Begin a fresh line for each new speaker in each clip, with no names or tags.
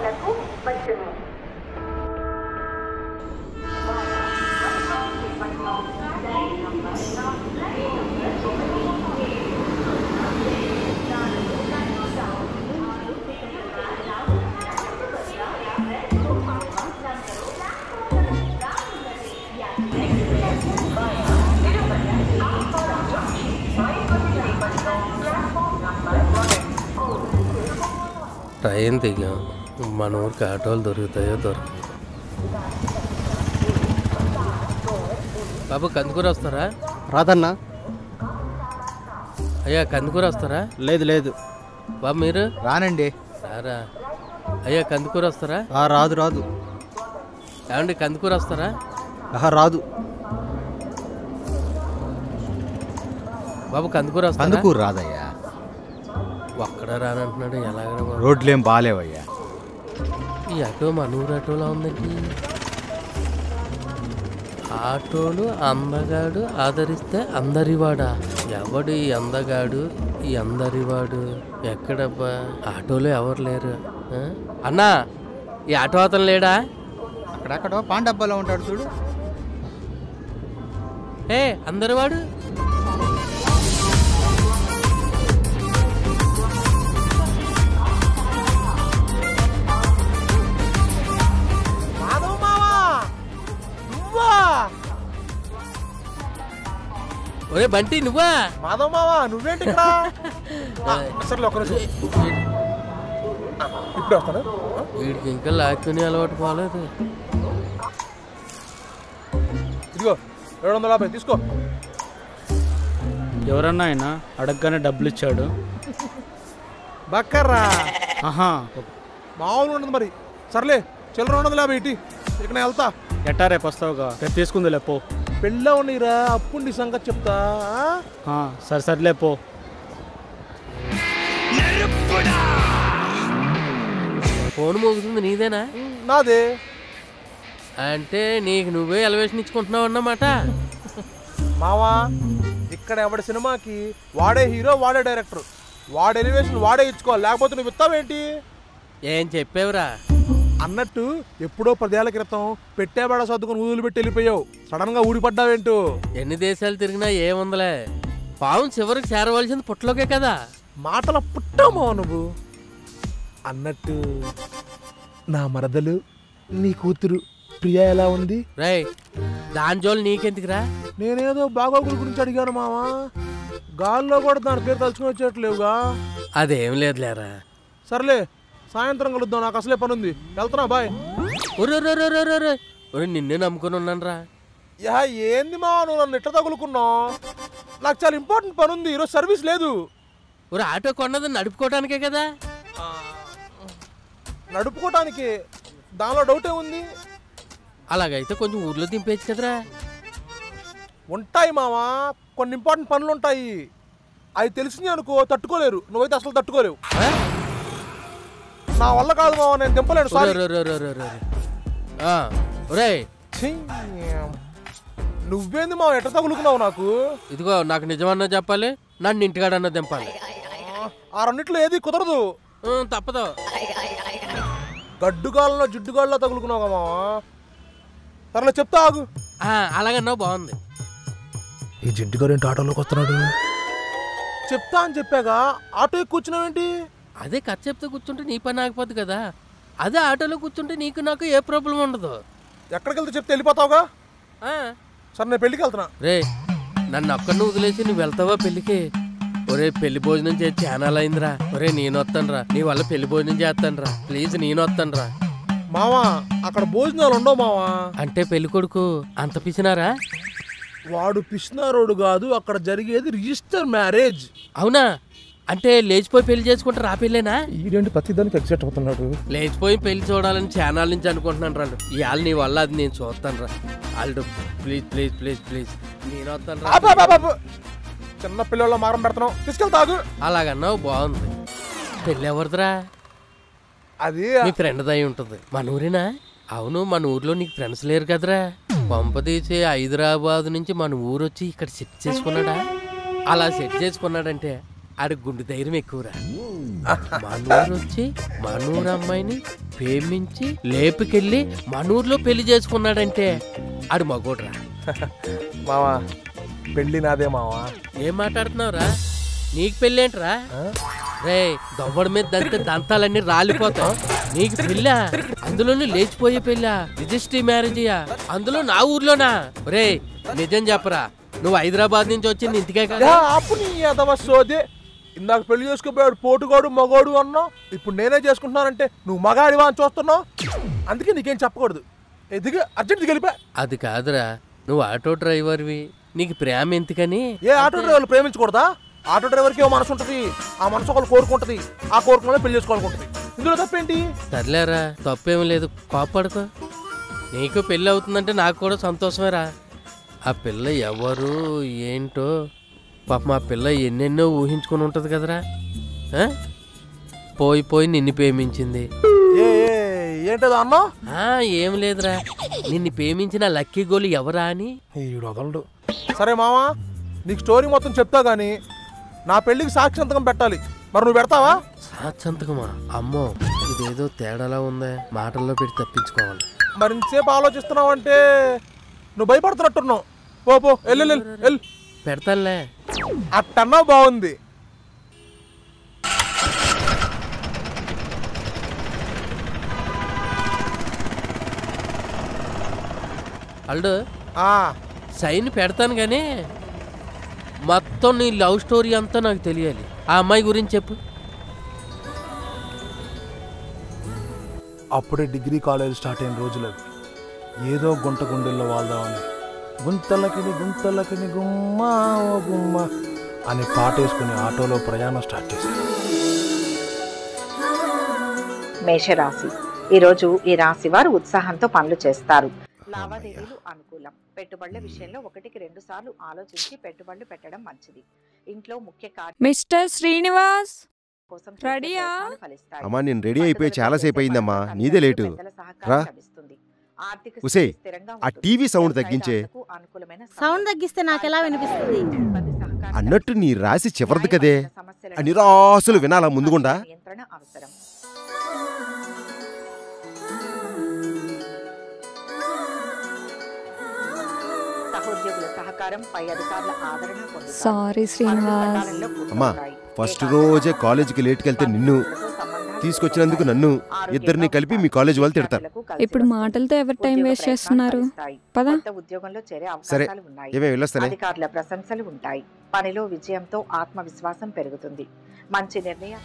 లకు వచ్చును
ట్రైన్ దిగాం మన ఊరికి ఆటోలు దొరుకుతాయో దొరకవు బాబు కందుకూర వస్తారా
రాదన్నా
అయ్యా కందుకూర వస్తారా
లేదు లేదు
బాబు మీరు
రానండి
రారా అయ్యా కందుకూర వస్తారా
ఆ, రాదు రాదు
ఏమండి కందుకూర వస్తారా
ఆహా రాదు
బాబు కందుకూర వస్తారా
కందుకూరు రాదయ్యా
ఒక్కడ రానంటున్నాడు ఎలాగరా బాబు
రోడ్లేం బాలేవయ్యా
ఈ ఆటో మన ఊరు ఆటోలా ఉందండి ఆటోలు అందగాడు ఆదరిస్తే అందరివాడా ఎవడు ఈ అందగాడు ఈ అందరివాడు ఎక్కడబ్బా ఆటోలో ఎవరు లేరు ఆ? అన్నా ఈ ఆటో అతను లేడా
అక్కడక్కడ పాన్ డబ్బాలో ఉంటాడు చూడు
ఏ అందరివాడు
మాధవ్ మావా నువ్వా
ఒరే బంటి నువ్వా
మాధవ్ మావా నువ్వేంటి ఇక్కడ ఆ, సర్లే ఒక్క నిమిషం ఇప్పుడే వస్తాను
వీడికి ఇంకా లాక్కుని అలవాటు పోలేదు
ఇదిగో ఏడు వందల యాభై తీసుకో
ఎవరన్నా ఆయన అడగగానే డబ్బులు ఇచ్చాడు
బక్కర్రా
ఆహా
మామూలుగా ఉండదు మరి సర్లే చిల్లర రెండు వందల యాభై ఇటీ ఇక నేను వెళ్తా
ఎట్టా రేపు వస్తావుగా రేపు తీసుకుంది లేపో
పెళ్ళా ఉన్నీరా అప్పుండి సంగతి చెప్తా ఆ?
ఆ, సరే సర్లే పో
ఫోన్ మోగుతుంది నీదేనా
నాదే
అంటే నీకు నువ్వే ఎలివేషన్ ఇచ్చుకుంటున్నావు అన్నమాట
మావా ఇక్కడ ఎవడి సినిమాకి వాడే హీరో వాడే డైరెక్టర్ వాడే ఎలివేషన్ వాడే ఇచ్చుకోవాలి లేకపోతే నువ్వు ఇస్తావేంటి
ఏం చెప్పావురా
అన్నట్టు ఎప్పుడో పదేళ్ల క్రితం పెట్టేబడ సర్దుకొని ఊదులు పెట్టి వెళ్ళిపోయావు సడన్ గా ఊడిపడ్డావేంటో
ఎన్ని దేశాలు తిరిగినా ఏముందలే పావం చివరికి చేరవలసింది పుట్టలోకే కదా
మాటల పుట్టామో నువ్వు అన్నట్టు నా మరదలు నీ కూతురు ప్రియా ఎలా ఉంది
రేయ్ దాని జోలు నీకెందుకురా
నేనేదో బాగోగుల గురించి అడిగాను మావా గాల్లో కూడా దాని పేరు తలుచుకుని వచ్చేట్లేవుగా
అదేం లేదులేరా
సర్లే సాయంత్రం కలుద్దాం నాకు అసలే పని ఉంది వెళ్తున్నా బాయ్
ఒరే ఒరే నిన్నే నమ్ముకుని ఉన్నానురా
యా ఏంది మా నువ్వు నన్ను ఇట్ట తగులుకున్నావు నాకు చాలా ఇంపార్టెంట్ పని ఉంది ఈరోజు సర్వీస్ లేదు
ఒరే ఆటో కొన్నది నడుపుకోవడానికే కదా
నడుపుకోవటానికి దానిలో డౌటే ఉంది
అలాగైతే కొంచెం ఊర్లో దింపేచ్చు కదరా
ఉంటాయి మావా కొన్ని ఇంపార్టెంట్ పనులు ఉంటాయి అవి తెలిసింది అనుకో తట్టుకోలేరు నువ్వైతే అసలు తట్టుకోలేవు
ఆ?
నా వల్ల కాదు మావా నేను దింపలేను
ఒరే,
సారీ
ఒరే, ఒరే, ఒరే, ఒరే, ఒరే. ఆ, ఒరేయ్
ఛీ, నువ్వేంది మా ఎట్ట తగులుకున్నావు నాకు
ఇదిగో నాకు నిజమన్నా చెప్పాలి నన్ను ఇంటికాడన్నా దింపాలి
ఆ రెండిట్లో ఏది కుదరదు
ఆ, తప్పదు
గడ్డుగాల్లో జిడ్డుగాల్లో తగులుకున్నావు కదా మావా సర్లే చెప్తా ఆగు
ఆ, అలాగన్నావు బాగుంది
ఈ జిడ్డుగారు ఏంటి ఆటోలోకి వస్తున్నాడు చెప్తా అని చెప్పాగా ఆటో ఎక్కి కూర్చున్నావేంటి
అదే కథ చెప్తే కూర్చుంటే నీ పని ఆగిపోద్ది కదా అదే ఆటోలో కూర్చుంటే నీకు నాకు ఏ ప్రాబ్లం ఉండదు
ఎక్కడికి వెళ్తే చెప్తే వెళ్ళిపోతావుగా
ఆ,
సరే నేను పెళ్ళికి వెళ్తున్నా
రే నన్ను ఒక్కడిని వదిలేసి నువ్వు వెళ్తావా పెళ్ళికి ఒరే పెళ్లి భోజనం చేసి ఛానల్ అయిందిరా ఒరే నేను వస్తానురా నీ వల్ల పెళ్లి భోజనం చేస్తానురా ప్లీజ్ నేను వస్తానురా
మావా అక్కడ భోజనాలు ఉండవు మావా
అంటే పెళ్లి కొడుకు అంత పిసినారా
వాడు పిష్నారోడు కాదు అక్కడ జరిగేది రిజిస్టర్ మ్యారేజ్
అవునా అంటే లేచిపోయి పెళ్లి చేసుకుంటారు ఆ పెళ్ళేనా
ఈడేంటి ప్రతి దానికి ఎగ్జైట్ అవుతున్నాడు
లేచిపోయి పెళ్లి చూడాలని ఛానల్ నుంచి అనుకుంటున్నాను రాళ్ళు ఇవాళ నీ వల్ల అది నేను చూస్తాను రా వాళ్ళు ప్లీజ్ ప్లీజ్ ప్లీజ్ ప్లీజ్ నేను వస్తాను రా
ఆపు, ఆపు, ఆపు, ఆపు. చిన్న పిల్లల మారం పెడుతున్నావు తీసుకెళ్తాగు
అలాగన్నావు బాగుంది పెళ్ళి ఎవరిదిరా
అది
మీ ఫ్రెండ్ దయ ఉంటుంది మన ఊరేనా అవును మన ఊర్లో నీకు ఫ్రెండ్స్ లేరు కదరా పంప తీసి హైదరాబాద్ నుంచి మన ఊరు వచ్చి ఇక్కడ సెట్ చేసుకున్నాడా అలా సెట్ చేసుకున్నాడంటే ఆడి గుండె ధైర్యం ఎక్కువరా మన ఊరు వచ్చి మన ఊరు అమ్మాయిని ప్రేమించి లేపుకెళ్ళి మన ఊర్లో పెళ్లి చేసుకున్నాడంటే ఆడు మగోడ్రా
మావా పెళ్ళి నాదే మావా
ఏం మాట్లాడుతున్నావురా నీకు పెళ్ళేంట్రా
ఆ?
రే దవ్వడి మీద దంతే దంతాలన్నీ రాలిపోతావు నీకు పెళ్ళా అందులోనూ లేచిపోయే పెళ్ళా రిజిస్ట్రీ మ్యారేజ్యా అందులో నా ఊర్లోనా రే నిజం చెప్పరా నువ్వు హైదరాబాద్ నుంచి వచ్చింది ఇంటికే కదా
యా, ఆపు నీ ఎదవ సోదే ఇందాక పెళ్లి చేసుకుపోయాడు పోటుగాడు మగోడు అన్నావు ఇప్పుడు నేనే చేసుకుంటున్నానంటే నువ్వు మగాడివా అని చూస్తున్నావు అందుకే నీకేం చెప్పకూడదు ఎదిగి అర్జెంట్ గెలిపా
అది కాదురా నువ్వు ఆటో డ్రైవర్వి నీకు ప్రేమ ఎందుకని
ఏ ఆటో డ్రైవర్లు ప్రేమించకూడదా ఆటో డ్రైవర్కి ఏమో మనసు ఉంటుంది ఆ మనసు ఒకరు కోరుకుంటది ఆ కోరుకునే పెళ్లి చేసుకోవాలనుకుంటుంది ఇందులో తప్పేంటి
సర్లేరా తప్పేం లేదు కోప్పడుకో నీకు పెళ్ళి అవుతుందంటే నాకు కూడా సంతోషమేరా ఆ పిల్ల ఎవరు ఏంటో పాప మా పిల్ల ఎన్నెన్నో ఊహించుకొని ఉంటుంది కదరా ఆ? పోయి పోయి నిన్ను ప్రేమించింది
ఏ ఏ, ఏంటది అన్నా
ఆ ఏం లేదురా నిన్ను ప్రేమించిన లక్కీ గోలు ఎవరా అని
ఈడు వదలడు సరే మావా నీకు స్టోరీ మొత్తం చెప్తా గానీ నా పెళ్లికి సాక్షి సంతకం పెట్టాలి మరి నువ్వు పెడతావా
సాక్షంతకమా అమ్మో ఇదేదో తేడాలా ఉందే మాటల్లో పెట్టి తప్పించుకోవాలి
మరి ఇంతసేపు ఆలోచిస్తున్నావు అంటే నువ్వు భయపడుతున్నట్టున్నావు పో పో వెళ్ళు వెళ్ళు, వెళ్ళు
పెడతానులే
అట్టన్నా బాగుంది
అల్డు
ఆ
సైన్ పెడతాను కానీ మొత్తం నీ లవ్ స్టోరీ అంతా నాకు తెలియాలి ఆ అమ్మాయి గురించి చెప్పు
అప్పుడే డిగ్రీ కాలేజ్ స్టార్ట్ అయిన రోజులు అవి ఏదో గుంట గుండెల్లో వాళ్దామని గుంతలకిని గుంతలకిని గుమ్మ ఓ గుమ్మ అని పాట వేసుకుని ఆటోలో ప్రయాణం స్టార్ట్ చేశాను
మేషరాశి ఈరోజు ఈ రాశి వారు ఉత్సాహంతో పనులు చేస్తారు లావాదేవీలు అనుకూలం పెట్టుబడుల విషయంలో ఒకటికి రెండు సార్లు ఆలోచించి పెట్టుబడులు పెట్టడం మంచిది ఇంట్లో ముఖ్య కార్యం
మిస్టర్ శ్రీనివాస్
కోసం చేసే
రెడీయా?
ప్రయత్నాలు ఫలిస్తాయి.
అమ్మా నేను రెడీ అయిపోయి
పట్టుదలతో
చాలాసేపు
చేసే
అయిందమ్మా
పనులకు
నీదే లేటు
పెద్దల సహకారం
రా.
లభిస్తుంది. ఆర్థిక
ఉసే,
స్థితి స్థిరంగా
ఆ
ఉంటుంది.
టీవీ సౌండ్
వ్యవసాయదారులకు
తగ్గించే.
అనుకూలమైన సమయం.
సౌండ్ తగ్గిస్తే నాకెలా వినిపిస్తుంది
సిబ్బంది సహకారం
అన్నట్టు నీ రాసి చివరిది కదే
న్యాయపరమైన సమస్యలను
అన్ని రాసులు వినాలా ముందుగుండా
నియంత్రణ అవసరం సహోద్యోగుల సహకారం పై అధికారుల ఆదరణ పొందుతారు.
సారీ శ్రీనివాస్
సకాలంలో
అమ్మా
పూర్తవుతాయి.
ఫస్ట్
ఏకాగ్రత,
రోజే కాలేజీకి లేట్కి వెళ్తే నిన్ను
బంధువులతో సంబంధాలు
తీసుకొచ్చినందుకు నన్ను
ఆరోగ్యంగా
ఇద్దరిని కలిపి మీ
ఉంటారు.
కాలేజ్ వాళ్ళు తిడతారు
విద్యార్థులకు కలిసి
ఇప్పుడు
వస్తుంది.
మాటలతో ఎవరు టైం
ఉద్యోగ
వేస్ట్
ప్రయత్నాలు
చేస్తున్నారు
ఫలిస్తాయి.
పద
కొత్త ఉద్యోగంలో చేరే
సరే
అవకాశాలు ఉన్నాయి
ఏమేమి వెళ్ళొస్తానే
అధికారుల ప్రశంసలు ఉంటాయి పనిలో విజయంతో ఆత్మవిశ్వాసం పెరుగుతుంది మంచి నిర్ణయం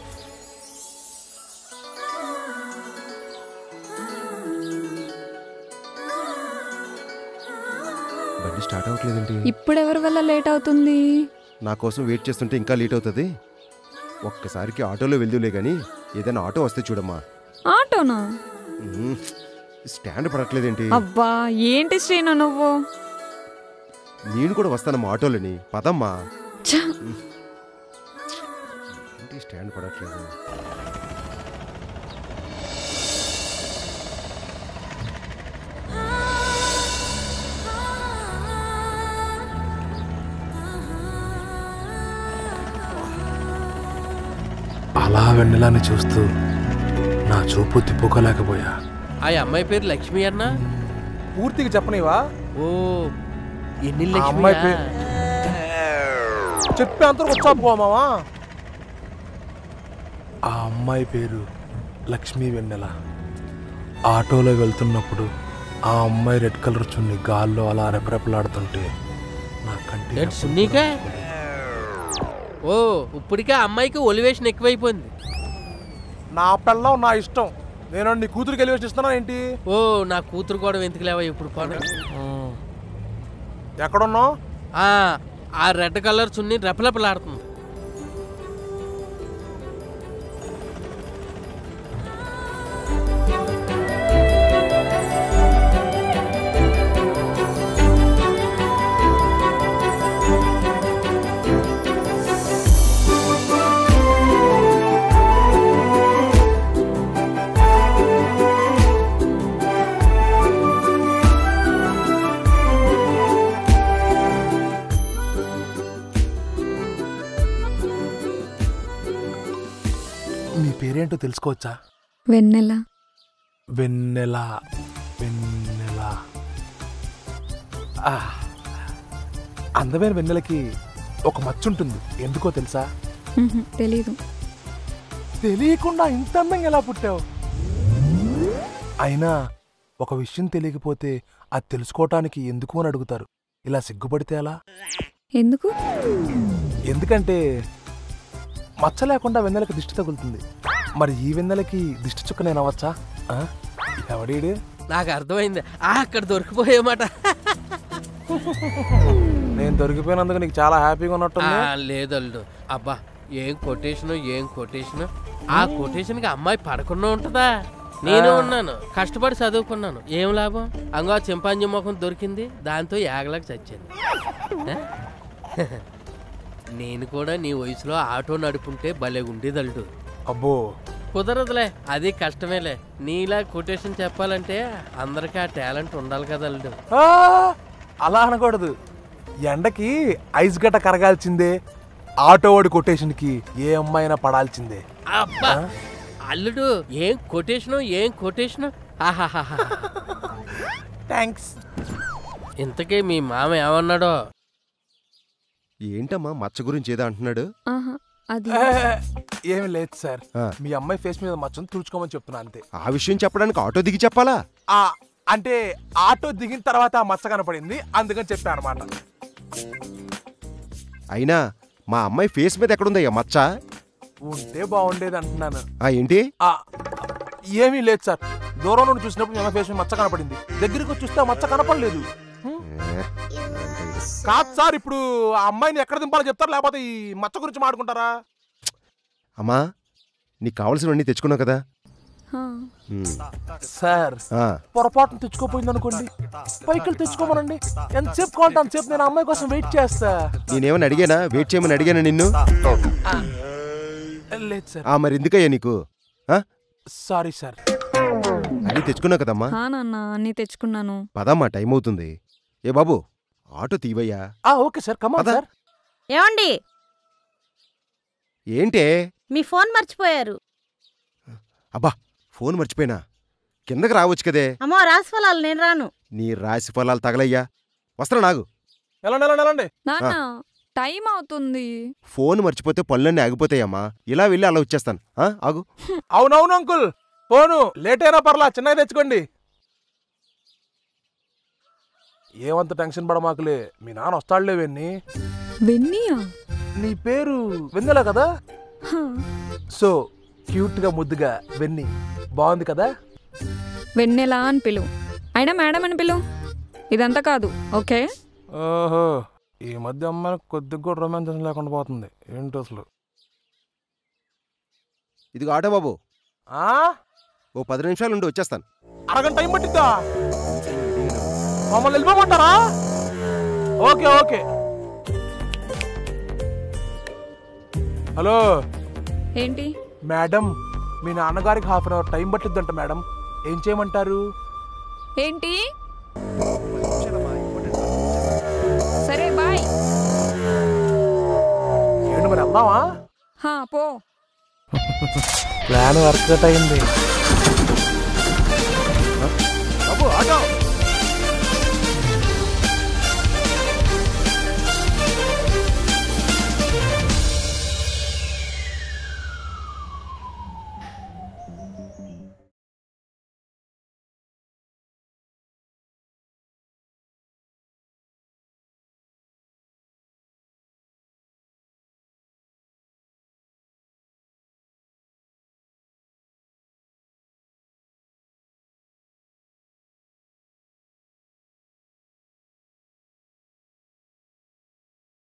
బండి స్టార్ట్ అవ్వట్లేదేంటి
ఇప్పుడు ఎవరి వల్ల లేట్ అవుతుంది
నా కోసం వెయిట్ చేస్తుంటే ఇంకా లేట్ అవుతుంది ఒక్కసారికి ఆటోలో వెళ్దులే కానీ ఏదైనా ఆటో వస్తే చూడమ్మా
ఆటోనా
ఉమ్, స్టాండ్ పడట్లేదేంటి
అబ్బా ఏంటి శ్రీను నువ్వు
నేను కూడా వస్తానమ్మా ఆటోలని పదమ్మా
ఛ!
ఏంటి స్టాండ్ పడట్లేదు
అలా వెన్నెలాని చూస్తూ నా చూపు తిప్పుకోలేకపోయా
ఆ అమ్మాయి పేరు లక్ష్మి అన్న
పూర్తిగా చెప్పనివా
ఓ ఎన్ని
ఆ అమ్మాయి
లక్ష్మి
చెప్పే అంతకు వచ్చాపుకోమావా ఆ అమ్మాయి పేరు లక్ష్మీ వెన్నెల ఆటోలో వెళ్తున్నప్పుడు ఆ అమ్మాయి రెడ్ కలర్ చున్ని గాల్లో అలా రెపరెపలాడుతుంటే నా కంటి
ఏంటి సున్నీకా ఓ ఇప్పటికే ఆ అమ్మాయికి ఒలివేషన్ ఎక్కువైపోయింది
నా పెళ్ళం నా ఇష్టం నేను నీ కూతురికి ఎలివేషన్ ఇస్తున్నా ఏంటి
ఓ నా కూతురు కూడా ఎందుకు లేవా ఇప్పుడు పని
ఎక్కడున్నావు
ఆ ఆ రెడ్ కలర్ చున్ని రెపరెపలాడుతుంది
మీ పేరేంటో తెలుసుకోవచ్చా
వెన్నెల
వెన్నెల వెన్నెల ఆ, అందమైన వెన్నెలకి ఒక మచ్చ ఉంటుంది ఎందుకో తెలుసా
ఉహు, తెలీదు
తెలియకుండా ఇంత అందంగా ఎలా పుట్టావు అయినా ఒక విషయం తెలియకపోతే అది తెలుసుకోవటానికి ఎందుకు అని అడుగుతారు ఇలా సిగ్గుపడితే ఎలా
ఎందుకు
ఎందుకంటే మచ్చ లేకుండా వెన్నెలకు దిష్టి తగులుతుంది మరి ఈ వెన్నెలకి దిష్టి చుక్క నేను అవ్వచ్చా ఆ? ఎవడీడు
నాకు అర్థమైంది ఆ అక్కడ దొరికిపోయేమాట
నేను దొరికిపోయినందుకు నీకు చాలా హ్యాపీగా
ఆ,
ఉన్నట్టుంది
లేదల్డు అబ్బా ఏం కొటేషన్ ఏం కొటేషన్ ఆ కొటేషన్ కి అమ్మాయి పడకుండా ఉంటదా నేను ఉన్నాను కష్టపడి చదువుకున్నాను ఏం లాభం అంగో ఆ చింపాంజీ ముఖం దొరికింది దాంతో యాగలకు చచ్చింది ఆ? నేను కూడా నీ వయసులో ఆటో నడుపుంటే భలే ఉండేదల్డు
అబ్బో
కుదరదులే అది కష్టమేలే నీలా కొటేషన్ చెప్పాలంటే అందరికీ ఆ టాలెంట్ ఉండాలి కదా అల్లుడు
ఆ, అలా అనకూడదు ఎండకి ఐస్ గడ్డ కరగాల్సిందే ఆటో వాడి కొటేషన్కి ఏ అమ్మాయినా పడాల్సిందే
అబ్బా అల్లుడు ఏం కొటేషను ఏం కొటేషను ఆహాహాహా
థ్యాంక్స్
ఇంతకీ మీ మామ ఏమన్నాడో
ఏంటమ్మా మచ్చ గురించి ఏదో అంటున్నాడు
ఆహా అది
ఏమి లేదు సార్
ఆ.
మీ అమ్మాయి ఫేస్ మీద మచ్చను తుడుచుకోమని చెప్తున్నా అంతే
ఆ విషయం చెప్పడానికి ఆటో దిగి చెప్పాలా
ఆ అంటే ఆటో దిగిన తర్వాత ఆ మచ్చ కనపడింది అందుకని చెప్పాను అనమాట
అయినా మా అమ్మాయి ఫేస్ మీద ఎక్కడుందయ్యా మచ్చ
ఉంటే బాగుండేది అంటున్నాను
ఆ ఏంటి
ఆ, ఏమీ లేదు సార్ దూరం నుండి చూసినప్పుడు మీ అమ్మాయి ఫేస్ మీద మచ్చ కనపడింది దగ్గరికి వచ్చి చూస్తే ఆ మచ్చ కనపడలేదు హ్మ్?
ఏ, ఏంటో ఇది.
కాదు సార్ ఇప్పుడు ఆ అమ్మాయిని ఎక్కడ దింపాలో చెప్తారా లేకపోతే ఈ మచ్చ గురించి మాట్లాడుకుంటారా
అమ్మా నీకు కావలసినవన్నీ తెచ్చుకున్నావు కదా
హా.
ఉమ్.
సార్
ఆ,
పొరపాటున తెచ్చుకోపోయింది అనుకోండి పైకి తెచ్చుకోమనండి ఎంతసేపు కావాలంటే అంతసేపు నేను అమ్మాయి కోసం వెయిట్ చేస్తా
నేనేమని అడిగానా వెయిట్ చేయమని అడిగానా నిన్ను
లేదు సార్
ఆ మరి ఎందుకయ్యా నీకు ఆ?
సారీ సార్
అన్నీ తెచ్చుకున్నావు కదమ్మా
హా నాన్న అన్నీ తెచ్చుకున్నాను
పదమ్మా టైం అవుతుంది ఏ బాబు ఆటో తీవయ్యా
ఆ ఓకే సార్ కమా
పద.
సార్
ఏమండి
ఏంటే
మీ ఫోన్ మర్చిపోయారు
అబ్బా ఫోన్ మర్చిపోయినా కిందకి రావచ్చు కదే
అమ్మో రాసిఫలాలు నేను రాను
నీ రాశి ఫలాలు తగలయ్యా వస్త్రా నాగు
వెళ్ళండి వెళ్ళండి వెళ్ళండి
నాన్న టైం అవుతుంది
ఫోన్ మర్చిపోతే పనులన్నీ ఆగిపోతాయమ్మా ఇలా వెళ్ళి అలా వచ్చేస్తాను ఆ, ఆగు
అవునవును అంకుల్ ఫోను లేట్ అయినా పర్లా చిన్నగా తెచ్చుకోండి ఏమంత టెన్షన్ పడమాకులే మీ నాన్న వస్తాడులే వెన్ని
వెన్నీయా
నీ పేరు వెన్నెల కదా
హా.
సో క్యూట్ గా ముద్దుగా వెన్ని బాగుంది కదా
వెన్నెలా అని పిలువు అయినా మేడం అని పిలువు ఇదంతా కాదు ఓకే
ఓహో ఈ మధ్య అమ్మాయికి కొద్దిగా కూడా రొమాన్స్ లేకుండా పోతుంది ఏంటి అసలు
ఇదిగో ఆటో బాబు
ఆ
ఓ పది నిమిషాలు ఉండి వచ్చేస్తాను
అరగంట టైం పట్టిద్దా మమ్మల్ని వెళ్ళిపోమంటారా ఓకే ఓకే హలో
ఏంటి
మేడం మీ నాన్నగారికి హాఫ్ అన్ అవర్ టైం పట్టిద్దంట మేడం ఏం చేయమంటారు
ఏంటి సరే బాయ్
ఏంటి మరి వెళ్దామా
హా పో
ప్లాన్ వర్కౌట్ అయింది